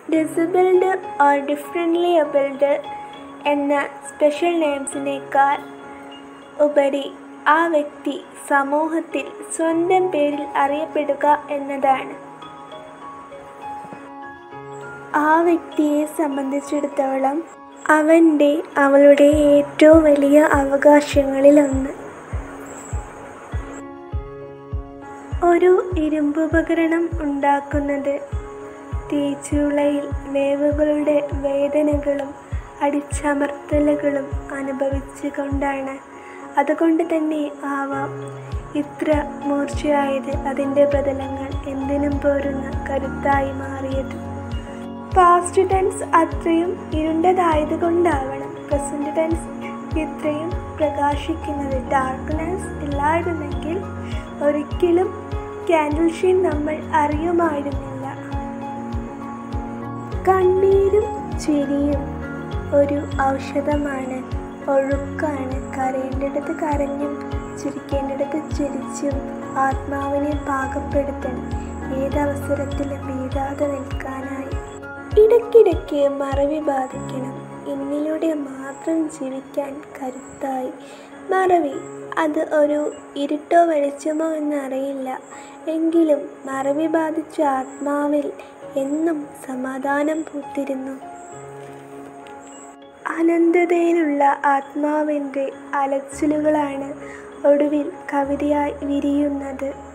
disabled or differently അബിൾഡ് എന്ന special നെയിംസിനേക്കാൾ ഉപരി ആ വ്യക്തി സമൂഹത്തിൽ സ്വന്തം പേരിൽ അറിയപ്പെടുക എന്നതാണ് ആ വ്യക്തിയെ സംബന്ധിച്ചിടത്തോളം അവൻ്റെ അവളുടെ ഏറ്റവും വലിയ അവകാശങ്ങളിലൊന്ന് ഒരു ഇരുമ്പുപകരണം ഉണ്ടാക്കുന്നത് തീച്ചൂളയിൽ വേവുകളുടെ വേദനകളും അടിച്ചമർത്തലുകളും അനുഭവിച്ചുകൊണ്ടാണ് അതുകൊണ്ട് തന്നെ ആവാം ഇത്ര മൂർച്ചയായത് അതിൻ്റെ ബദലങ്ങൾ എന്തിനും പോരുന്ന കരുത്തായി മാറിയത് പാസ്റ്റ് ടെൻസ് അത്രയും ഇരുണ്ടതായത് കൊണ്ടാവണം പ്രസൻറ്റ് ടെൻസ് ഇത്രയും പ്രകാശിക്കുന്നത് ഡാർക്ക്നെസ് ഇല്ലായിരുന്നെങ്കിൽ ഒരിക്കലും ക്യാൻഡിൽ ഷീൻ നമ്മൾ അറിയുമായിരുന്നില്ല കണ്ണീരും ചിരിയും ഒരു ഔഷധമാണ് ഒഴുക്കാണ് കരയേണ്ടിടത്ത് കരഞ്ഞും ചിരിക്കേണ്ടിടത്ത് ചിരിച്ചും ആത്മാവിനെ പാകപ്പെടുത്തണം ഏതവസരത്തിലും വീഴാതെ നിൽക്കാനായി ഇടയ്ക്കിടയ്ക്ക് മറവി ബാധിക്കണം ഇന്നിലൂടെ മാത്രം ജീവിക്കാൻ കരുത്തായി മറവി അത് ഒരു ഇരുട്ടോ വെളിച്ചമോ എന്നറിയില്ല എങ്കിലും മറവി ബാധിച്ച ആത്മാവിൽ എന്നും സമാധാനം പൂത്തിരുന്നു അനന്തതയിലുള്ള ആത്മാവിൻ്റെ അലച്ചിലുകളാണ് ഒടുവിൽ കവിതയായി വിരിയുന്നത്